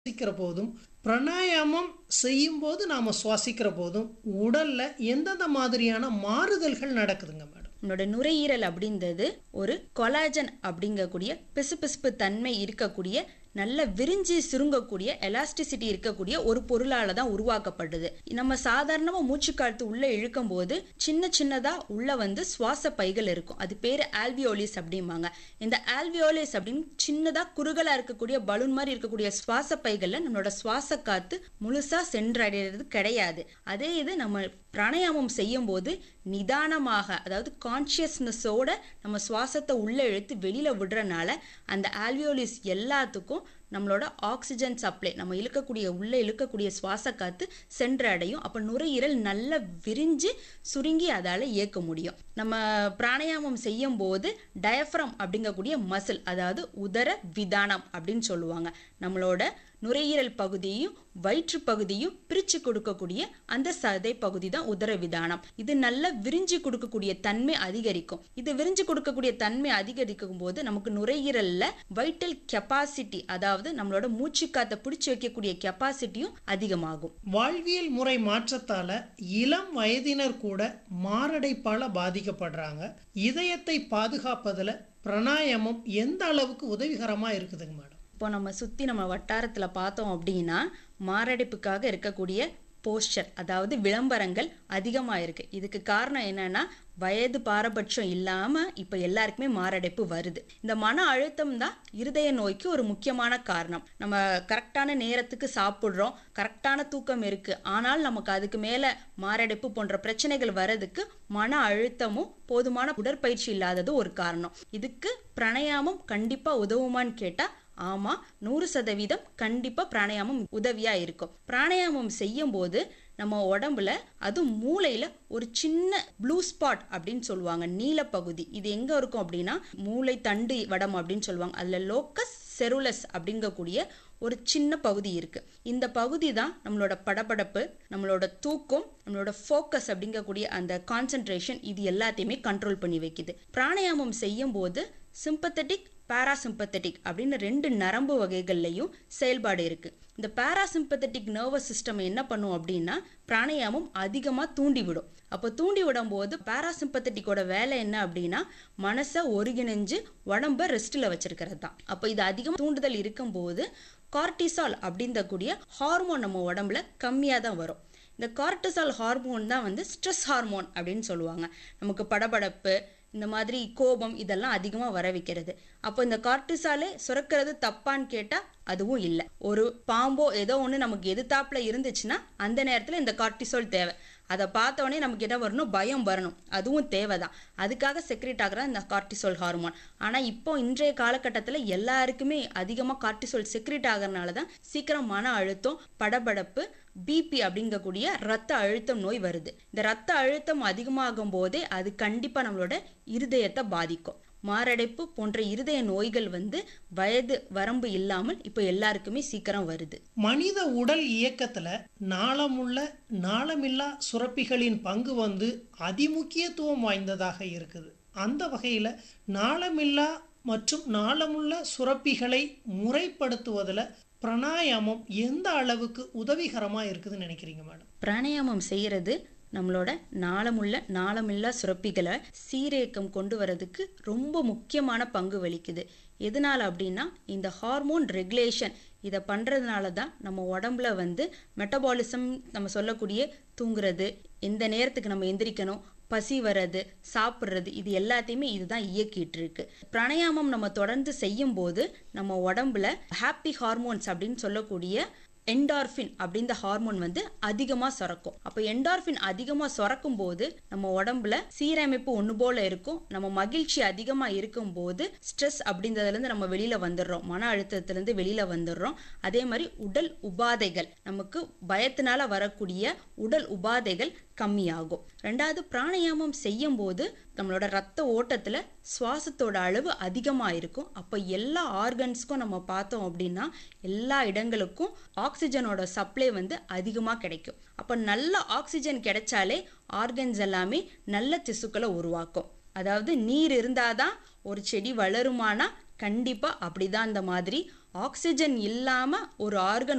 சுவாசிக்கிற போதும் பிராணாயாமம் செய்யும் போது நாம சுவாசிக்கிற போதும் உடல்ல எந்தெந்த மாதிரியான மாறுதல்கள் நடக்குதுங்க மேடம் நம்மளோட நுரையீரல் அப்படின்றது ஒரு கொலாஜன் அப்படிங்கக்கூடிய பிசுபிசுப்பு தன்மை இருக்கக்கூடிய நல்ல விரிஞ்சு சுருங்கக்கூடிய எலாஸ்டிசிட்டி இருக்கக்கூடிய ஒரு பொருளால தான் உருவாக்கப்படுது நம்ம சாதாரணமா மூச்சு காத்து உள்ள இழுக்கும் போது சின்ன சின்னதா உள்ள வந்து சுவாச பைகள் இருக்கும் அது பேரு ஆல்வியோலிஸ் அப்படிம்பாங்க இந்த ஆல்வியோலிஸ் அப்படின்னு சின்னதா குறுகலா இருக்கக்கூடிய பலூன் மாதிரி இருக்கக்கூடிய சுவாச பைகள்ல நம்மளோட சுவாச காத்து முழுசா சென்றடைகிறது கிடையாது அதே இது நம்ம பிராணாயாமம் செய்யும் போது நிதானமாக அதாவது கான்சியஸ்னஸோட நம்ம சுவாசத்தை உள்ள இழுத்து வெளியில விடுறனால அந்த ஆல்வியோலிஸ் எல்லாத்துக்கும் நம்மளோட ஆக்சிஜன் சப்ளை நம்ம இழுக்கக்கூடிய உள்ள இழுக்கக்கூடிய சுவாச காத்து சென்றடையும் அப்ப நுரையீரல் நல்லா விரிஞ்சு சுருங்கி அதால இயக்க முடியும் நம்ம பிராணாயாமம் செய்யும் போது டயஃப்ரம் அப்படிங்கக்கூடிய மசில் அதாவது உதர விதானம் அப்படின்னு சொல்லுவாங்க நம்மளோட நுரையீரல் பகுதியும் வயிற்று பகுதியும் பிரிச்சு கொடுக்கக்கூடிய அந்த சதை பகுதி தான் உதர விதானம் இது நல்லா விரிஞ்சு கொடுக்கக்கூடிய தன்மை அதிகரிக்கும் இது விரிஞ்சு கொடுக்கக்கூடிய தன்மை அதிகரிக்கும் போது நமக்கு நுரையீரல்ல வைட்டல் கெப்பாசிட்டி அதாவது நம்மளோட மூச்சு காத்தை பிடிச்சு வைக்கக்கூடிய கெப்பாசிட்டியும் அதிகமாகும் வாழ்வியல் முறை மாற்றத்தால இளம் வயதினர் கூட மாரடைப்பால பாதிக்கப்படுறாங்க இதயத்தை பாதுகாப்பதுல பிராணாயாமம் எந்த அளவுக்கு உதவிகரமா இருக்குதுங்க மேடம் இப்போ நம்ம சுத்தி நம்ம வட்டாரத்துல பார்த்தோம் அப்படின்னா மாரடைப்புக்காக இருக்கக்கூடிய போஸ்டர் அதாவது விளம்பரங்கள் அதிகமா இருக்கு இதுக்கு காரணம் என்னன்னா வயது பாரபட்சம் இல்லாம இப்ப எல்லாருக்குமே மாரடைப்பு வருது இந்த மன அழுத்தம் தான் இருதய நோய்க்கு ஒரு முக்கியமான காரணம் நம்ம கரெக்டான நேரத்துக்கு சாப்பிடுறோம் கரெக்டான தூக்கம் இருக்கு ஆனால் நமக்கு அதுக்கு மேல மாரடைப்பு போன்ற பிரச்சனைகள் வர்றதுக்கு மன அழுத்தமும் போதுமான உடற்பயிற்சி இல்லாதது ஒரு காரணம் இதுக்கு பிராணாயாமம் கண்டிப்பா உதவுமான்னு கேட்டா ஆமா நூறு சதவீதம் கண்டிப்பா பிராணாயாமம் உதவியா இருக்கும் பிராணாயாமம் செய்யும் போது நம்ம உடம்புல அதுவும் மூளையில ஒரு சின்ன ப்ளூ ஸ்பாட் அப்படின்னு சொல்லுவாங்க நீல பகுதி இது எங்க இருக்கும் அப்படின்னா மூளை தண்டு வடம் அப்படின்னு சொல்லுவாங்க அதுல லோக்கஸ் செருலஸ் அப்படிங்கக்கூடிய ஒரு சின்ன பகுதி இருக்கு இந்த பகுதி தான் நம்மளோட படபடப்பு நம்மளோட தூக்கம் நம்மளோட ஃபோக்கஸ் அப்படிங்கக்கூடிய அந்த கான்சென்ட்ரேஷன் இது எல்லாத்தையுமே கண்ட்ரோல் பண்ணி வைக்குது பிராணாயாமம் செய்யும் போது சிம்பத்தட்டிக் பாராசிம்பத்தட்டிக் அப்படின்னு ரெண்டு நரம்பு வகைகள்லையும் செயல்பாடு இருக்கு இந்த பாராசிம்பத்தட்டிக் நர்வஸ் சிஸ்டம் என்ன பண்ணும் அப்படின்னா பிராணாயாமம் அதிகமாக தூண்டி விடும் அப்போ தூண்டி விடும் போது பாராசிம்பத்தட்டிக்கோட வேலை என்ன அப்படின்னா மனசை ஒருங்கிணைஞ்சு உடம்ப ரெஸ்ட்டில் வச்சிருக்கிறது தான் அப்போ இது அதிகம் தூண்டுதல் இருக்கும்போது கார்டிசால் அப்படிங்கக்கூடிய ஹார்மோன் நம்ம உடம்புல கம்மியாக தான் வரும் இந்த கார்டிசால் ஹார்மோன் தான் வந்து ஸ்ட்ரெஸ் ஹார்மோன் அப்படின்னு சொல்லுவாங்க நமக்கு படபடப்பு இந்த மாதிரி கோபம் இதெல்லாம் அதிகமாக வர வைக்கிறது அப்போ இந்த கார்டிசாலே சுரக்கிறது தப்பான்னு கேட்டால் அதுவும் இல்லை ஒரு பாம்போ ஏதோ ஒன்று நமக்கு எதிர்த்தாப்புல இருந்துச்சுன்னா அந்த நேரத்தில் இந்த கார்டிசோல் தேவை அதை பார்த்தோடனே நமக்கு என்ன வரணும் பயம் வரணும் அதுவும் தேவைதான் அதுக்காக செக்ரேட் ஆகிற இந்த கார்டிசோல் ஹார்மோன் ஆனால் இப்போ இன்றைய காலகட்டத்தில் எல்லாருக்குமே அதிகமாக கார்டிசோல் செக்ரேட் ஆகிறதுனால தான் சீக்கிரம் மன அழுத்தம் படபடப்பு பிபி அப்படிங்கக்கூடிய ரத்த அழுத்தம் நோய் வருது இந்த ரத்த அழுத்தம் அதிகமாகும் போதே அது கண்டிப்பாக நம்மளோட இருதயத்தை பாதிக்கும் மாரடைப்பு போன்ற இருதய நோய்கள் வந்து வயது வரம்பு இல்லாமல் இப்போ எல்லாருக்குமே சீக்கிரம் வருது மனித உடல் இயக்கத்துல நாளமுள்ள நாளமில்லா சுரப்பிகளின் பங்கு வந்து அதிமுக்கியத்துவம் வாய்ந்ததாக இருக்குது அந்த வகையில நாளமில்லா மற்றும் நாளமுள்ள சுரப்பிகளை முறைப்படுத்துவதில் பிராணாயாமம் எந்த அளவுக்கு உதவிகரமா இருக்குதுன்னு நினைக்கிறீங்க மேடம் பிராணாயாமம் செய்யறது நம்மளோட நாளமுள்ள நாளமில்லா சுரப்பிகளை சீரேக்கம் கொண்டு வரதுக்கு ரொம்ப முக்கியமான பங்கு வலிக்குது எதனால அப்படின்னா இந்த ஹார்மோன் ரெகுலேஷன் இதை பண்ணுறதுனால தான் நம்ம உடம்புல வந்து மெட்டபாலிசம் நம்ம சொல்லக்கூடிய தூங்குறது எந்த நேரத்துக்கு நம்ம எந்திரிக்கணும் பசி வர்றது சாப்பிட்றது இது எல்லாத்தையுமே இதுதான் இயக்கிட்டு இருக்கு பிராணாயாமம் நம்ம தொடர்ந்து செய்யும் போது நம்ம உடம்புல ஹாப்பி ஹார்மோன்ஸ் அப்படின்னு சொல்லக்கூடிய என்டார்ஃபின் அப்படின்ற ஹார்மோன் வந்து அதிகமாக சுரக்கும் அப்போ என்டார்ஃபின் அதிகமாக சுரக்கும் போது நம்ம உடம்புல சீரமைப்பு ஒன்று போல இருக்கும் நம்ம மகிழ்ச்சி அதிகமாக இருக்கும் போது ஸ்ட்ரெஸ் அப்படின்றதுலேருந்து நம்ம வெளியில வந்துடுறோம் மன அழுத்தத்திலேருந்து வெளியில வந்துடுறோம் அதே மாதிரி உடல் உபாதைகள் நமக்கு பயத்தினால வரக்கூடிய உடல் உபாதைகள் கம்மியாகும் ரெண்டாவது பிராணாயாமம் செய்யும் போது நம்மளோட ரத்த ஓட்டத்துல சுவாசத்தோட அளவு அதிகமாக இருக்கும் அப்போ எல்லா ஆர்கன்ஸ்க்கும் நம்ம பார்த்தோம் அப்படின்னா எல்லா இடங்களுக்கும் ஆக்சிஜனோட சப்ளை வந்து அதிகமாக கிடைக்கும் அப்போ நல்ல ஆக்சிஜன் கிடைச்சாலே ஆர்கன்ஸ் எல்லாமே நல்ல திசுக்களை உருவாக்கும் அதாவது நீர் இருந்தாதான் ஒரு செடி வளருமானா கண்டிப்பா அப்படிதான் இந்த மாதிரி ஆக்சிஜன் இல்லாம ஒரு ஆர்கன்